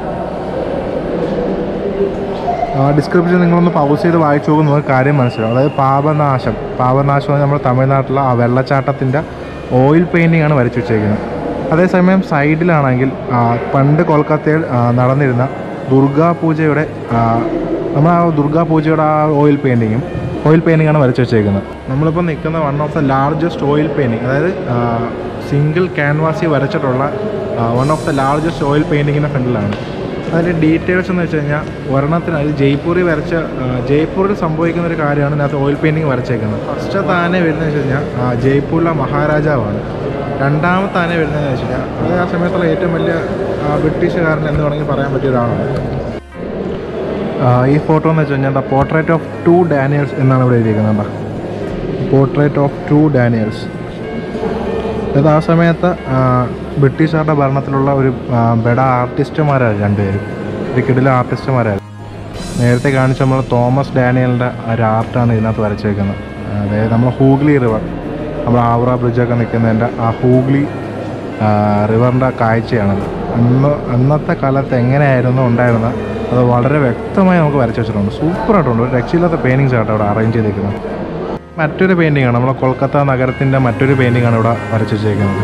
ആ ഡിസ്ക്രിപ്ഷൻ നിങ്ങളൊന്ന് പൗസ് ചെയ്ത് വായിച്ചു നോക്കും നിങ്ങൾക്ക് കാര്യം മനസ്സിലാവും അതായത് പാപനാശം പാപനാശം എന്ന് നമ്മൾ തമിഴ്നാട്ടിലെ ആ വെള്ളച്ചാട്ടത്തിൻ്റെ ഓയിൽ പെയിൻറ്റിംഗ് ആണ് വരച്ചു വെച്ചേക്കുന്നത് അതേസമയം സൈഡിലാണെങ്കിൽ ആ, പണ്ട് കൊൽക്കത്തയിൽ ആ, നടന്നിരുന്ന ദുർഗാ പൂജയുടെ ആ, നമ്മൾ ആ ദുർഗാ പൂജയുടെ ആ ഓയിൽ പെയിൻറ്റിങ്ങും ഓയിൽ പെയിൻറ്റിംഗ് ആണ് വരച്ചു വെച്ചേക്കുന്നത് നമ്മളിപ്പോൾ നിൽക്കുന്ന one of the largest oil painting അതായത് സിംഗിൾ ക്യാൻവാസിൽ വരച്ചിട്ടുള്ള one of the largest oil പെയിൻറ്റിങ്ങിൻ്റെ ഫ്രണ്ടിലാണ് അതിൻ്റെ ഡീറ്റെയിൽസ് എന്ന് വെച്ച് കഴിഞ്ഞാൽ ഒരെണ്ണത്തിന് അത് ജയ്പൂരിൽ വരച്ച ആ, ജയ്പൂരിൽ സംഭവിക്കുന്ന ഒരു കാര്യമാണ് ഇതിനകത്ത് ഓയിൽ പെയിൻറ്റിങ് വരച്ചേക്കുന്നത് ഫസ്റ്റ് താനെ വരുന്നത് വെച്ച് കഴിഞ്ഞാൽ ആ, ജയ്പൂരിലെ മഹാരാജാവാണ് രണ്ടാമത്തെ ആന വരുന്നതെന്ന് വെച്ച് കഴിഞ്ഞാൽ അത് ആ സമയത്തുള്ള ഏറ്റവും വലിയ ആ, ബ്രിട്ടീഷുകാരൻ എന്ന് വേണമെങ്കിൽ പറയാൻ പറ്റിയ ഒരാളാണ് ആ, ഈ ഫോട്ടോ എന്ന് വെച്ച് കഴിഞ്ഞാൽ the portrait of two Daniels എന്നാണ് ഇവിടെ എഴുതിയിരിക്കുന്നത് പോർട്രേറ്റ് ഓഫ് ടു ഡാനിയൽസ് ഇത് ആ സമയത്ത് ആ, ബ്രിട്ടീഷുകാരുടെ ഭരണത്തിലുള്ള ഒരു ആ, ബെഡ ആർട്ടിസ്റ്റുമാരായിരുന്നു രണ്ടുപേരും ഒരു കിടില ആർട്ടിസ്റ്റുമാരായിരുന്നു നേരത്തെ കാണിച്ച നമ്മൾ തോമസ് ഡാനിയലിൻ്റെ ഒരു ആർട്ടാണ് ഇതിനകത്ത് വരച്ചേക്കുന്നത് അതായത് നമ്മൾ ഹൂഗ്ലി റിവർ നമ്മൾ ആവറ ബ്രിഡ്ജൊക്കെ നിൽക്കുന്നതിൻ്റെ ആ ഹൂഗ്ലി റിവറിൻ്റെ കാഴ്ചയാണത് അന്ന് അന്നത്തെ കാലത്ത് എങ്ങനെയായിരുന്നു ഉണ്ടായിരുന്നത് അത് വളരെ വ്യക്തമായി നമുക്ക് വരച്ചു വെച്ചിട്ടുണ്ട് സൂപ്പറായിട്ടുണ്ട് ഒരു രക്ഷയില്ലാത്ത പെയിൻറ്റിങ്സ് ആട്ടോ അവിടെ അറേഞ്ച് ചെയ്തേക്കുന്നത് മറ്റൊരു പെയിൻറ്റിംഗ് ആണ് നമ്മളെ കൊൽക്കത്ത നഗരത്തിൻ്റെ മറ്റൊരു പെയിൻറ്റിംഗ് ആണ് ഇവിടെ വരച്ചു വെച്ചേക്കുന്നത്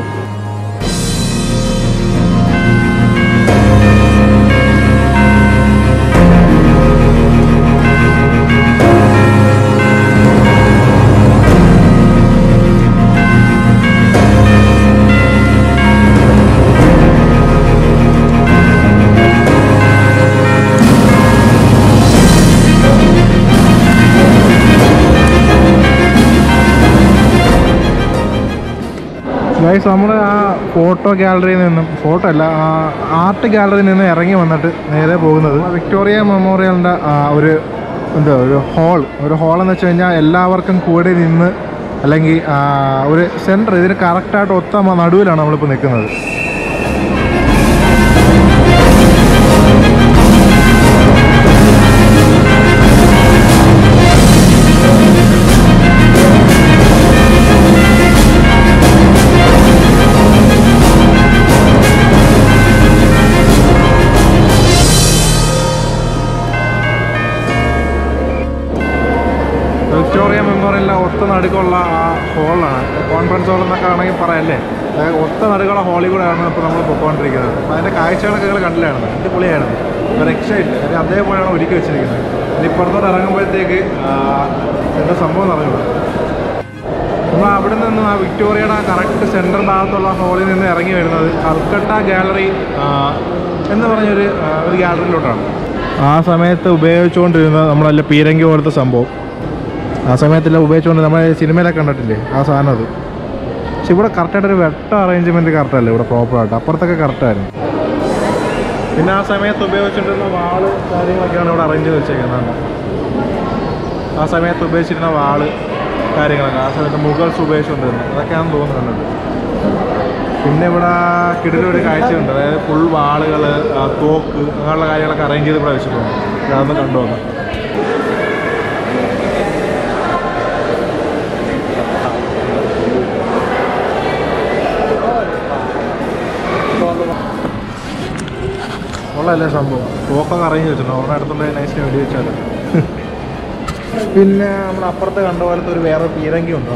ഗൈസ് നമ്മൾ ആ ഫോട്ടോ ഗാലറിയിൽ നിന്നും ഫോട്ടോ അല്ല ആ ആർട്ട് ഗാലറിയിൽ നിന്ന് ഇറങ്ങി വന്നിട്ട് നേരെ പോകുന്നത് വിക്ടോറിയ മെമ്മോറിയലിൻ്റെ ഒരു എന്താ ഒരു ഹാൾ ഒരു ഹാൾ എന്ന് വെച്ച് കഴിഞ്ഞാൽ എല്ലാവർക്കും കൂടി നിന്ന് അല്ലെങ്കിൽ ആ, ഒരു സെൻറ്റർ ഇതിന് കറക്റ്റായിട്ട് ഒത്ത മ- നടുവിലാണ് നമ്മളിപ്പോൾ നിൽക്കുന്നത് വിക്ടോറിയ മെമ്മോറിയലിലെ ഒത്ത നടുക്കുള്ള ആ ഹോളാണ് കോൺഫറൻസ് ഹോൾ എന്നൊക്കെ ആണെങ്കിൽ പറയല്ലേ അതായത് ഒത്ത നടുക്കുള്ള ഹോളിൽ കൂടെയാണ് ഇപ്പോൾ നമ്മൾ പൊക്കോണ്ടിരിക്കുന്നത് അപ്പോൾ അതിൻ്റെ കാഴ്ചകളൊക്കെ നിങ്ങൾ കണ്ടില്ലായിരുന്നു അടിപൊളിയായിരുന്നു ഒരു രക്ഷയില്ല ഒരു അതേപോലെയാണ് ഒരുക്കി വെച്ചിരിക്കുന്നത് ഇനി ഇപ്പുറത്തോട്ട് ഇറങ്ങുമ്പോഴത്തേക്ക് ആ, എന്താ സംഭവം അറിയുള്ളൂ നമ്മൾ അവിടെ നിന്ന് ആ വിക്ടോറിയയുടെ കറക്റ്റ് സെൻട്രൽ ഭാഗത്തുള്ള ഹോളിൽ നിന്ന് ഇറങ്ങി വരുന്നത് കൽക്കട്ട ഗാലറി എന്ന് പറഞ്ഞൊരു ആ, ഒരു ഗാലറിയിലോട്ടാണ് ആ സമയത്ത് ഉപയോഗിച്ചുകൊണ്ടിരുന്ന നമ്മളല്ല പീരങ്കി പോലത്തെ സംഭവം ആ സമയത്തെല്ലാം ഉപയോഗിച്ചുകൊണ്ട് നമ്മൾ സിനിമയിലൊക്കെ കണ്ടിട്ടില്ലേ ആ സാധനം അത് പക്ഷെ ഇവിടെ കറക്റ്റായിട്ടൊരു വെട്ട അറേഞ്ച്മെൻറ്റ് കറക്റ്റല്ലേ ഇവിടെ പ്രോപ്പറായിട്ട് അപ്പുറത്തൊക്കെ കറക്റ്റായിരുന്നു പിന്നെ ആ സമയത്ത് ഉപയോഗിച്ചിട്ടിരുന്ന വാള് കാര്യങ്ങളൊക്കെയാണ് ഇവിടെ അറേഞ്ച് ചെയ്ത് വെച്ചേക്കുന്നത് ആ സമയത്ത് ഉപയോഗിച്ചിരുന്ന വാള് കാര്യങ്ങളൊക്കെ ആ സമയത്ത് മുഗൾസ് ഉപയോഗിച്ചുകൊണ്ടിരുന്നത് അതൊക്കെയാണെന്ന് തോന്നുന്നുണ്ട് പിന്നെ ഇവിടെ കിടിലൊരു കാഴ്ചയുണ്ട് അതായത് ഫുൾ വാളുകൾ തോക്ക് അങ്ങനെയുള്ള കാര്യങ്ങളൊക്കെ അറേഞ്ച് ചെയ്ത് ഇവിടെ വെച്ചിട്ടുണ്ട് അതൊന്ന് കണ്ടു നോക്കാം ഉള്ളതല്ലേ സംഭവം തോക്കൊക്കെ അറേഞ്ച് വെച്ചിട്ടുണ്ട് അവിടെ അടുത്തുള്ള നൈസിന് വെടി വെച്ചാൽ പിന്നെ നമ്മൾ അപ്പുറത്ത് കണ്ട പോലത്തെ ഒരു വേറെ പീരങ്കി ഉണ്ടോ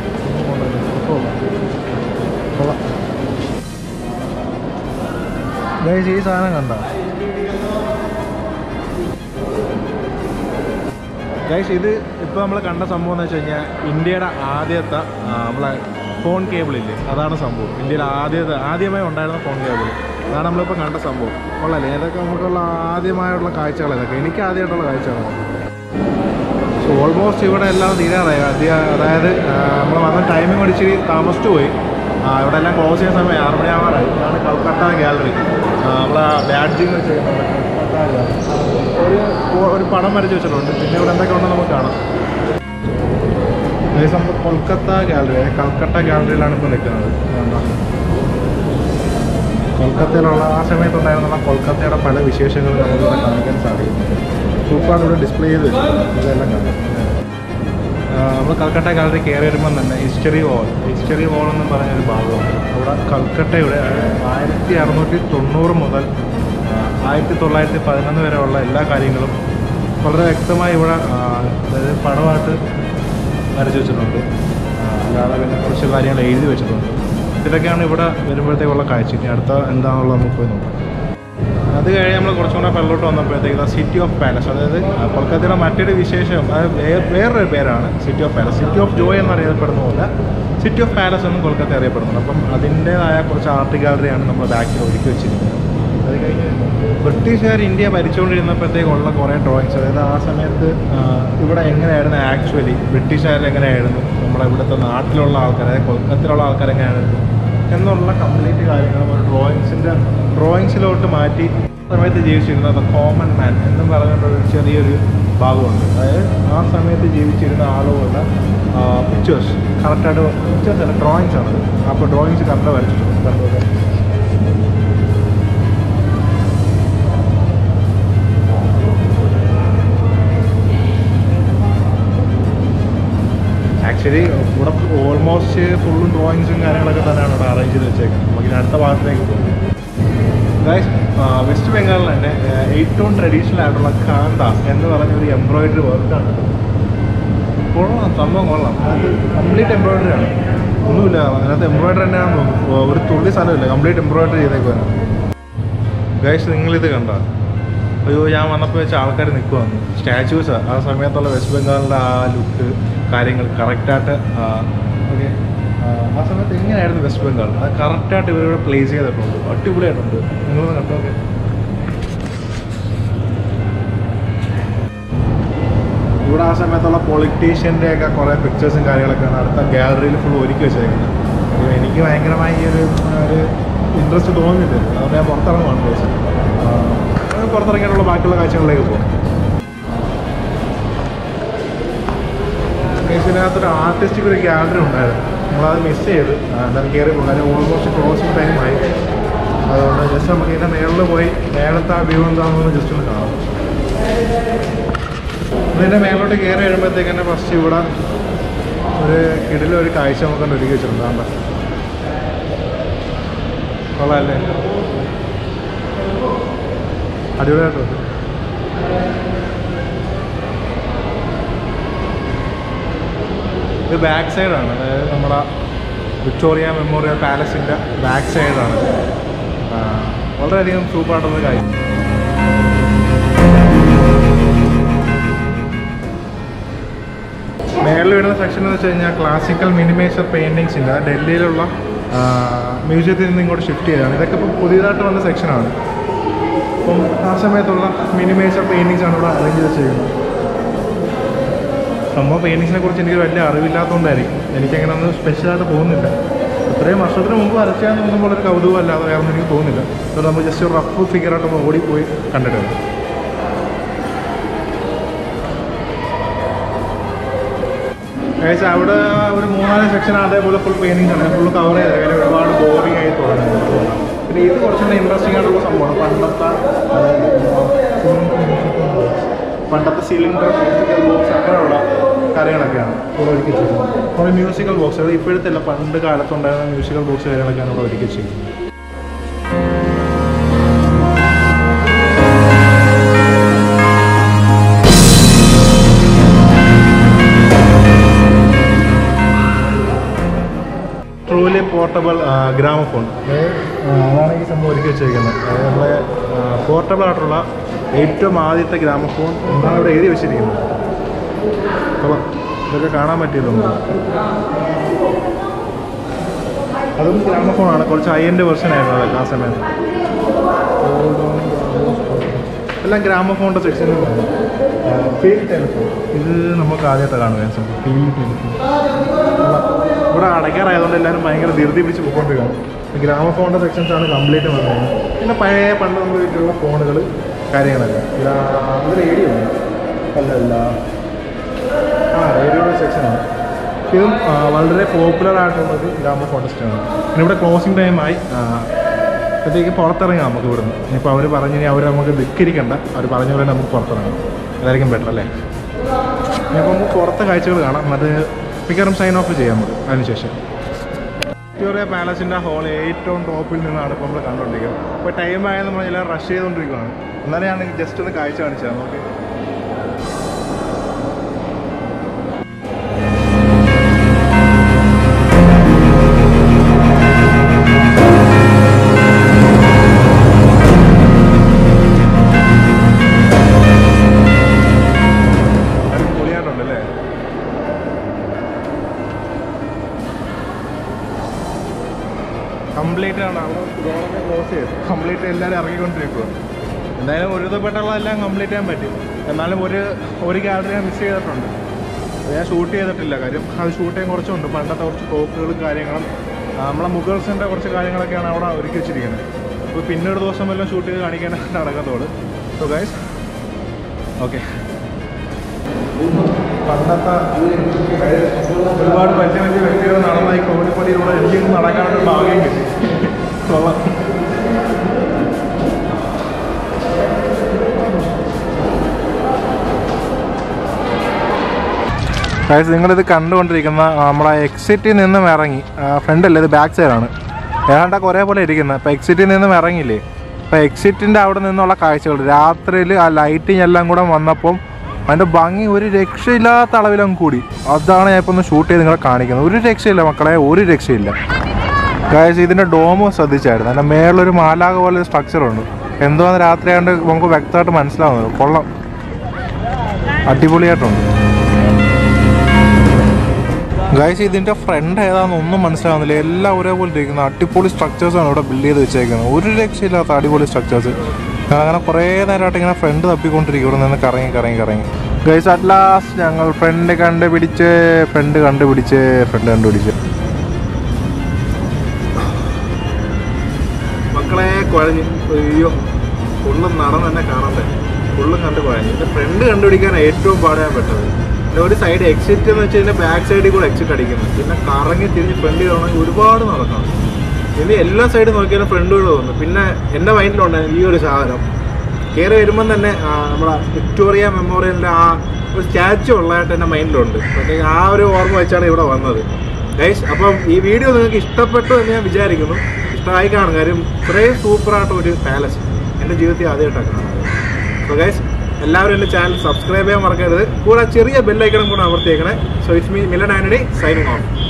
ഗൈസ് ഈ സാധനം കണ്ട ഗൈസ് ഇത് ഇപ്പോൾ നമ്മൾ കണ്ട സംഭവം എന്ന് വെച്ച് കഴിഞ്ഞാൽ ഇന്ത്യയുടെ ആദ്യത്തെ ആ, നമ്മളെ ഫോൺ കേബിൾ ഇല്ലേ അതാണ് സംഭവം ഇന്ത്യയിൽ ആദ്യത്തെ ആദ്യമായി ഉണ്ടായിരുന്ന ഫോൺ കേബിൾ അതാണ് നമ്മളിപ്പോൾ കണ്ട സംഭവം കൊള്ളല്ലേ ഇതൊക്കെ നമുക്കുള്ള ആദ്യമായുള്ള കാഴ്ചകൾ ഇതൊക്കെ എനിക്ക് ആദ്യമായിട്ടുള്ള കാഴ്ചകളാണ് സോ ഓൾമോസ്റ്റ് ഇവിടെ എല്ലാം തീരാറായി അധികം അതായത് നമ്മൾ വന്ന ടൈമിംഗ് അടിച്ചിരി താമസിച്ചു പോയി ആ, ഇവിടെ എല്ലാം ക്ലോസ് ചെയ്യുന്ന സമയം ആറ് മണിയാവാറായി ഇതാണ് കൽക്കട്ട ഗാലറി നമ്മളെ ബാഡ്ജിങ് വെച്ച് ഒരു ഒരു പടം വരച്ച് വെച്ചിട്ടുണ്ട് പിന്നെ ഇവിടെ എന്തൊക്കെ ഉണ്ടെന്ന് നമുക്ക് കാണാം ഏകദേശം നമ്മൾ കൊൽക്കത്ത ഗാലറി കൽക്കട്ട ഗാലറിയിലാണ് ഇപ്പോൾ നിൽക്കുന്നത് കണ്ടോ? കൊൽക്കത്തയിലുള്ള ആ സമയത്തുണ്ടായിരുന്ന കൊൽക്കത്തയുടെ പല വിശേഷങ്ങളും നമുക്കിവിടെ കാണിക്കാൻ സാധിക്കും സൂപ്പറാണ് ഇവിടെ ഡിസ്പ്ലേ ചെയ്ത് വെച്ചിട്ടുണ്ട് ഇതെല്ലാം കാണാം നമ്മൾ കൽക്കട്ട ഗാലറി കയറി വരുമ്പം തന്നെ ഹിസ്റ്ററി വാൾ ഹിസ്റ്ററി വാൾ എന്ന് പറഞ്ഞൊരു ഭാഗമുണ്ട് അവിടെ കൽക്കട്ടയുടെ ആയിരത്തി അറുന്നൂറ്റി തൊണ്ണൂറ് മുതൽ ആ, ആയിരത്തി തൊള്ളായിരത്തി പതിനൊന്ന് വരെയുള്ള എല്ലാ കാര്യങ്ങളും വളരെ വ്യക്തമായി ഇവിടെ ആ, അതായത് പടമായിട്ട് വരച്ച് വെച്ചിട്ടുണ്ട് ആ, അല്ലാതെ പിന്നെ കുറച്ച് കാര്യങ്ങൾ എഴുതി വെച്ചിട്ടുണ്ട് ഇതൊക്കെയാണ് ഇവിടെ വരുമ്പോഴത്തേക്കുള്ള കാഴ്ച ഇനി അടുത്ത എന്താണെന്നുള്ളത് നമുക്ക് പോയി നോക്കാം അത് കഴിഞ്ഞ് നമ്മൾ കുറച്ചും കൂടെ വെള്ളോട്ട് വന്നപ്പോഴത്തേക്ക് സിറ്റി ഓഫ് പാലസ് അതായത് ആ, കൊൽക്കത്തയുടെ മറ്റൊരു വിശേഷം അത് വേ- വേറൊരു പേരാണ് city of palace city of joy എന്നറിയപ്പെടുന്ന പോലെ സിറ്റി ഓഫ് പാലസ് എന്നും കൊൽക്കത്ത അറിയപ്പെടുന്നുണ്ട് അപ്പം അതിൻ്റേതായ കുറച്ച് ആർട്ട് ഗാലറിയാണ് നമ്മൾ ബാക്കിൽ ഒരുക്കി വെച്ചിരിക്കുന്നത് അത് കഴിഞ്ഞ് ബ്രിട്ടീഷുകാർ ഇന്ത്യ ഭരിച്ചുകൊണ്ടിരുന്നപ്പോഴത്തേക്കുള്ള കുറേ ഡ്രോയിങ്സ് അതായത് ആ സമയത്ത് ആ, ഇവിടെ എങ്ങനെയായിരുന്നു ആക്ച്വലി ബ്രിട്ടീഷുകാർ എങ്ങനെയായിരുന്നു നമ്മുടെ ഇവിടുത്തെ നാട്ടിലുള്ള ആൾക്കാർ അതായത് കൊൽക്കത്തയിലുള്ള ആൾക്കാർ എങ്ങനെയായിരുന്നു എന്നുള്ള കംപ്ലീറ്റ് കാര്യങ്ങളും ഒരു ഡ്രോയിങ്സിൻ്റെ ഡ്രോയിങ്സിലോട്ട് മാറ്റി സമയത്ത് ജീവിച്ചിരുന്ന ദ കോമൺ മാൻ എന്നും പറഞ്ഞിട്ടൊരു ചെറിയൊരു ഭാഗമുണ്ട് അതായത് ആ സമയത്ത് ജീവിച്ചിരുന്ന ആളുകളുടെ പിക്ചേഴ്സ് കറക്റ്റായിട്ട് പിക്ചേഴ്സ് അല്ല ഡ്രോയിങ്സ് ആണ് അപ്പോൾ ഡ്രോയിങ്സ് കറക്റ്റ് വരച്ചിട്ടുണ്ട് കണ്ടത് ആക്ച്വലി ഇവിടെ ഓൾമോസ്റ്റ് ഫുള്ളും ഡ്രോയിങ്സും കാര്യങ്ങളൊക്കെ തന്നെയാണ് ഇവിടെ അറേഞ്ച് ചെയ്ത് വെച്ചേക്കുന്നത് നമുക്ക് ഇനി അടുത്ത ഭാഗത്തേക്ക് പോകും ഗൈസ് വെസ്റ്റ് ബംഗാളിൽ തന്നെ ആ, ഏറ്റവും ട്രഡീഷണൽ ആയിട്ടുള്ള കാന്ത എന്ന് പറഞ്ഞ ഒരു എംബ്രോയിഡറി വർക്കാണ് കൊള്ളാം സംഭവം കൊള്ളാം അത് കംപ്ലീറ്റ് എംബ്രോയിഡറി ആണ് ഒന്നുമില്ല അതിനകത്ത് എംബ്രോയിഡറി തന്നെയാണെന്ന് തോന്നുന്നു ഒരു തുള്ളി സ്ഥലമില്ല കംപ്ലീറ്റ് എംബ്രോയിഡറി ചെയ്തേക്കുവാണ് ഗൈസ് നിങ്ങളിത് കണ്ട അയ്യോ ഞാൻ വന്നപ്പോൾ വെച്ച ആൾക്കാർ നിൽക്കുവാന്ന് സ്റ്റാച്യൂസ് ആ സമയത്തുള്ള വെസ്റ്റ് ബംഗാളിൻ്റെ ആ ലുക്ക് കാര്യങ്ങൾ കറക്റ്റായിട്ട് ഓക്കെ ആ സമയത്ത് എങ്ങനെയായിരുന്നു വെസ്റ്റ് ബംഗാൾ അത് കറക്റ്റായിട്ട് ഇവരിവിടെ പ്ലേസ് ചെയ്തിട്ടുണ്ട് അടിപൊളിയായിട്ടുണ്ട് നിങ്ങളൊന്ന് കണ്ടോക്കെ ഇവിടെ ആ സമയത്തുള്ള പൊളിറ്റീഷ്യൻ്റെ ഒക്കെ കുറേ പിക്ചേഴ്സും കാര്യങ്ങളൊക്കെയാണ് അടുത്ത ഗാലറിയിൽ ഫുൾ ഒരുക്കി വെച്ചേക്കുന്നത് അയ്യോ, എനിക്ക് ഭയങ്കരമായി ഈ ഒരു ഒരു ഇൻട്രസ്റ്റ് തോന്നുന്നില്ല അതുകൊണ്ട് ഞാൻ പുറത്തിറങ്ങുവാണ് ഗൈസ് പുറത്തിറങ്ങിയിട്ടുള്ള ബാക്കിയുള്ള കാഴ്ചകളിലേക്ക് പോകും ഇതിനകത്തൊരു ആർട്ടിസ്റ്റിക് ഒരു ഗ്യാലറി ഉണ്ടായിരുന്നു നമ്മളത് മിസ് ചെയ്ത് ആ, എന്തായാലും കയറി പോകും കാര്യം ഓൾമോസ്റ്റ് ക്ലോസിങ് ടൈമായി അതുകൊണ്ട് ജസ്റ്റ് നമുക്ക് ഇതിൻ്റെ മേളിൽ പോയി മേളത്തെ ആ വ്യൂ എന്താണെന്ന് ജസ്റ്റ് ഒന്ന് കാണാം ഇതിൻ്റെ മേലോട്ട് കയറി കഴിയുമ്പോഴത്തേക്ക് തന്നെ ഫസ്റ്റ് ഇവിടെ ഒരു കിടിലൊരു ഒരു കാഴ്ച നമുക്ക് കണ്ട് ഒരുക്കി വെച്ചിട്ടുണ്ട് കണ്ട കൊള്ളാമല്ലേ അടിപൊളിയായിട്ടുണ്ട് ഇത് ബാക്ക് സൈഡാണ് അതായത് നമ്മുടെ വിക്ടോറിയ മെമ്മോറിയൽ പാലസിൻ്റെ ബാക്ക് സൈഡാണ് വളരെയധികം സൂപ്പറായിട്ടുള്ള കാര്യം മേളിൽ വരുന്ന സെക്ഷൻ എന്ന് വെച്ച് കഴിഞ്ഞാൽ ക്ലാസിക്കൽ മിനിമേച്ചർ പെയിൻറ്റിങ്സ് ഇല്ല ഡൽഹിയിലുള്ള മ്യൂസിയത്തിൽ നിന്ന് ഇങ്ങോട്ട് ഷിഫ്റ്റ് ചെയ്തതാണ് ഇതൊക്കെ ഇപ്പോൾ പുതിയതായിട്ട് വന്ന സെക്ഷനാണ് അപ്പം ആ സമയത്തുള്ള മിനിമേച്ചർ പെയിൻറ്റിങ്സ് ആണ് ഇവിടെ അറേഞ്ച് ചെയ്ത് ചെയ്യുന്നത് സംഭവം പെയിൻറ്റിങ്സിനെ കുറിച്ച് എനിക്ക് വലിയ അറിവില്ലാത്തതുകൊണ്ടായിരിക്കും എനിക്കങ്ങനെ ഒന്നും സ്പെഷ്യലായിട്ട് തോന്നുന്നില്ല ഇത്രയും വർഷത്തിന് മുമ്പ് വരച്ചാന്ന് തോന്നുമ്പോൾ ഒരു കൗതുകം അല്ലാതെ വേറെ ഒന്നും എനിക്ക് തോന്നുന്നില്ല അതുകൊണ്ട് നമ്മൾ ജസ്റ്റ് ഒരു റഫ് ഫിഗറായിട്ട് നമ്മൾ ഓടിപ്പോയി കണ്ടിട്ട് വരാം ഏകദേശം അവിടെ ഒരു മൂന്നാല് സെക്ഷൻ അതേപോലെ ഫുൾ പെയിൻറ്റിങ്സ് ആണ് ഫുൾ കവർ ചെയ്ത് കാര്യം ഒരുപാട് ബോറിംഗ് ആയി തുടങ്ങി പിന്നെ ഇത് കുറച്ചുകൂടെ ഇൻട്രസ്റ്റിംഗ് ആയിട്ടുള്ള സംഭവമാണ് പണ്ടത്തെ പണ്ടത്തെ സിലിണ്ടർ മ്യൂസിക്കൽ ബോക്സ് അങ്ങനെയുള്ള കാര്യങ്ങളൊക്കെയാണ് ഇവിടെ ഒരുക്കി വെച്ചിരിക്കുന്നത് കുറേ മ്യൂസിക്കൽ ബോക്സുകൾ ഇപ്പോഴത്തെ അല്ല പണ്ട് കാലത്തുണ്ടായിരുന്ന മ്യൂസിക്കൽ ബോക്സ് കാര്യങ്ങളൊക്കെയാണ് ഇവിടെ ഒരുക്കി വെച്ചിരിക്കുന്നത് ട്രൂലി പോർട്ടബിൾ ഗ്രാമഫോൺ അതാണ് ഈ സംഭവം ഒരുക്കി വെച്ചിരിക്കുന്നത് അതായത് നമ്മളെ പോർട്ടബിൾ ആയിട്ടുള്ള ഏറ്റവും ആദ്യത്തെ ഗ്രാമഫോൺ എന്നാണ് ഇവിടെ എഴുതി വെച്ചിരിക്കുന്നത് കൊള്ളാം ഇതൊക്കെ കാണാൻ പറ്റിയതുണ്ട് അതും ഗ്രാമഫോണാണ് കുറച്ച് ഹൈ എൻഡ് വെർഷൻ ആയിരുന്നു അതൊക്കെ ആ സമയത്ത് എല്ലാം ഗ്രാമഫോണിൻ്റെ സെക്ഷനിൽ ഫീൽ ടെലിഫോൺ ഇത് നമുക്ക് ആദ്യമായിട്ട് കാണുക സംഭവം ഫീൽ ടെലിഫോൺ ഇവിടെ അടയ്ക്കാറായതുകൊണ്ട് എല്ലാവരും ഭയങ്കര ധൃതി പിടിച്ച് പോയിക്കൊണ്ടിരിക്കുകയാണ് ഗ്രാമഫോണിൻ്റെ സെക്ഷൻസ് ആണ് കംപ്ലീറ്റ് വന്നത് പിന്നെ പഴയ പണ്ട് നമ്മൾ വീട്ടിലുള്ള ഫോണുകൾ കാര്യങ്ങളൊക്കെ ഇതാ ഇത് റേഡിയോ ഉണ്ട് അല്ല അല്ല ആ റേഡിയോയുടെ സെക്ഷനാണ് ഇതും ആ, വളരെ പോപ്പുലർ ആയിട്ടുള്ളത് ഗ്രാമഫോൺ ടെസ്റ്റാണ് പിന്നെ ഇവിടെ ക്ലോസിംഗ് ടൈമായി അപ്പോഴത്തേക്ക് പുറത്തിറങ്ങാം നമുക്ക് ഇവിടുന്ന് ഇനിയിപ്പോൾ അവർ പറഞ്ഞു ഇനി അവർ നമുക്ക് ധിക്കരിക്കണ്ട അവർ പറഞ്ഞ പോലെ നമുക്ക് പുറത്തിറങ്ങാം അതായിരിക്കും ബെറ്റർ അല്ലേ ഇനിയിപ്പോൾ നമുക്ക് പുറത്തെ കാഴ്ചകൾ കാണാം അത് മിക്കവാറും സൈൻ ഓഫ് ചെയ്യാം നമുക്ക് അതിനുശേഷം വിക്ടോറിയ പാലസിൻ്റെ ഹോൾ ഏറ്റവും ടോപ്പിൽ നിന്നാണ് ഇപ്പോൾ നമ്മൾ കണ്ടുകൊണ്ടിരിക്കുന്നത് ഇപ്പോൾ ടൈം ആയെന്ന് പറഞ്ഞാൽ എല്ലാം റഷ് ചെയ്തുകൊണ്ടിരിക്കുകയാണ് എന്നാലും ഞാൻ ജസ്റ്റ് ഒന്ന് കാഴ്ച കാണിച്ചത് നോക്കി പൊളിയായിട്ടുണ്ടല്ലേ കംപ്ലീറ്റ് ആണ് അവിടെ ഡോറൊക്കെ ക്ലോസ് ചെയ്തു കംപ്ലീറ്റ് എല്ലാവരും ഇറങ്ങിക്കൊണ്ടിരിക്കുക എന്തായാലും ഒരുവിധപ്പെട്ടുള്ള എല്ലാം കംപ്ലീറ്റ് ചെയ്യാൻ പറ്റി എന്നാലും ഒരു ഒരു ഗാലറി ഞാൻ മിസ് ചെയ്തിട്ടുണ്ട് അത് ഞാൻ ഷൂട്ട് ചെയ്തിട്ടില്ല കാര്യം അത് ഷൂട്ട് ചെയ്യാൻ കുറച്ചുണ്ട് പണ്ടത്തെ കുറച്ച് ടോക്കുകളും കാര്യങ്ങളും ആ, നമ്മളെ മുഗൾസിൻ്റെ കുറച്ച് കാര്യങ്ങളൊക്കെയാണ് അവിടെ ഒരുക്കി വെച്ചിരിക്കുന്നത് അപ്പോൾ പിന്നെ ഒരു ദിവസം വല്ലതും ഷൂട്ട് ചെയ്ത് കാണിക്കാൻ നടക്കത്തോളൂ സോ ഗൈസ് ഓക്കെ പണ്ടത്തെ ഒരുപാട് വലിയ വലിയ വ്യക്തികൾ നടന്ന ഈ കോഴിപ്പടിയിലൂടെ എനിക്കും നടക്കാനൊരു ഭാഗ്യം കിട്ടി കൊള്ളാം ഗൈസ് നിങ്ങളിത് കണ്ടുകൊണ്ടിരിക്കുന്ന നമ്മളെ എക്സിറ്റിൽ നിന്നും ഇറങ്ങി ഫ്രണ്ടല്ലേ ഇത് ബാക്ക് സൈഡാണ് ഏതാണ്ടൊക്കെ ഒരേപോലെ ഇരിക്കുന്നത് അപ്പോൾ എക്സിറ്റിൽ നിന്നും ഇറങ്ങിയില്ലേ അപ്പോൾ എക്സിറ്റിൻ്റെ അവിടെ നിന്നുള്ള കാഴ്ചകൾ രാത്രിയിൽ ആ ലൈറ്റിങ് എല്ലാം കൂടെ വന്നപ്പം അതിൻ്റെ ഭംഗി ഒരു രക്ഷയില്ലാത്ത അളവിലങ്ങ് കൂടി അതാണ് ഞാൻ ഇപ്പോൾ ഒന്ന് ഷൂട്ട് ചെയ്ത് നിങ്ങളെ കാണിക്കുന്നത് ഒരു രക്ഷയില്ല മക്കളെ ഒരു രക്ഷയില്ല ഗായസ് ഇതിൻ്റെ ഡോമ് ശ്രദ്ധിച്ചായിരുന്നു അതിൻ്റെ മേളിലൊരു മാലാക പോലെ ഒരു സ്ട്രക്ചറുണ്ട് എന്തോന്ന് രാത്രി ആയതുകൊണ്ട് നമുക്ക് വ്യക്തമായിട്ട് മനസ്സിലാവുന്നത് കൊള്ളാം അടിപൊളിയായിട്ടുണ്ട് ഗൈസ് ഇതിൻ്റെ ഫ്രണ്ട് ഏതാണെന്ന് ഒന്നും മനസ്സിലാവുന്നില്ല എല്ലാം ഒരേപോലെ ഇരിക്കുന്ന അടിപൊളി സ്ട്രക്ചേഴ്സാണ് ഇവിടെ ബിൽഡ് ചെയ്ത് വെച്ചേക്കുന്നത് ഒരു രക്ഷയില്ലാത്ത അടിപൊളി സ്ട്രക്ചേഴ്സ് ഞാൻ അങ്ങനെ കുറേ നേരമായിട്ട് ഇങ്ങനെ ഫ്രണ്ട് തപ്പിക്കൊണ്ടിരിക്കും ഇവിടെ നിന്ന് കറങ്ങി കറങ്ങി കറങ്ങി ഗൈസ് അറ്റ് ലാസ്റ്റ് ഞങ്ങൾ ഫ്രണ്ട് കണ്ടുപിടിച്ച് ഫ്രണ്ട് കണ്ടുപിടിച്ച് ഫ്രണ്ട് കണ്ടുപിടിച്ച് കുഴഞ്ഞ് അയ്യോ ഫുള്ളും നടന്ന് തന്നെ കാണണ്ടേ ഫുള്ളും കണ്ട് കുഴഞ്ഞു എൻ്റെ ഫ്രണ്ട് കണ്ടുപിടിക്കാൻ ഏറ്റവും പാടാൻ പെട്ടത് പിന്നെ ഒരു സൈഡ് എക്സിറ്റ് എന്ന് വെച്ച് കഴിഞ്ഞാൽ ബാക്ക് സൈഡിൽ കൂടെ എക്സിറ്റ് അടിക്കുന്നത് പിന്നെ കറങ്ങി തിരിഞ്ഞ് ഫ്രണ്ടിൽ വേണമെങ്കിൽ ഒരുപാട് നടക്കണം ഇനി എല്ലാ സൈഡും നോക്കിയാലും ഫ്രണ്ടുകൾ തോന്നുന്നു പിന്നെ എൻ്റെ മൈൻഡിലുണ്ട് ഈ ഒരു സാധനം കയറി വരുമ്പം തന്നെ ആ, നമ്മുടെ വിക്ടോറിയ മെമ്മോറിയലിൻ്റെ ആ ഒരു സ്റ്റാച്ചു ഉള്ളതായിട്ട് എൻ്റെ മൈൻഡിലുണ്ട് പക്ഷേ ആ ഒരു ഓർമ്മ വെച്ചാണ് ഇവിടെ വന്നത് ഗൈസ് അപ്പം ഈ വീഡിയോ നിങ്ങൾക്ക് ഇഷ്ടപ്പെട്ടു എന്ന് ഞാൻ വിചാരിക്കുന്നു ഇഷ്ടമായി കാണും കാര്യം ഇത്രയും സൂപ്പറായിട്ട് ഒരു പാലസ് എൻ്റെ ജീവിതത്തിൽ ആദ്യമായിട്ടാണ് കാണുന്നത് അപ്പോൾ ഗൈസ് എല്ലാവരും എൻ്റെ ചാനൽ സബ്സ്ക്രൈബ് ചെയ്യാൻ മറക്കരുത് കൂടെ ചെറിയ ബെല്ലൈക്കണം കൂടെ അമർത്തിയേക്കണേ so it's me Milan Antony signing of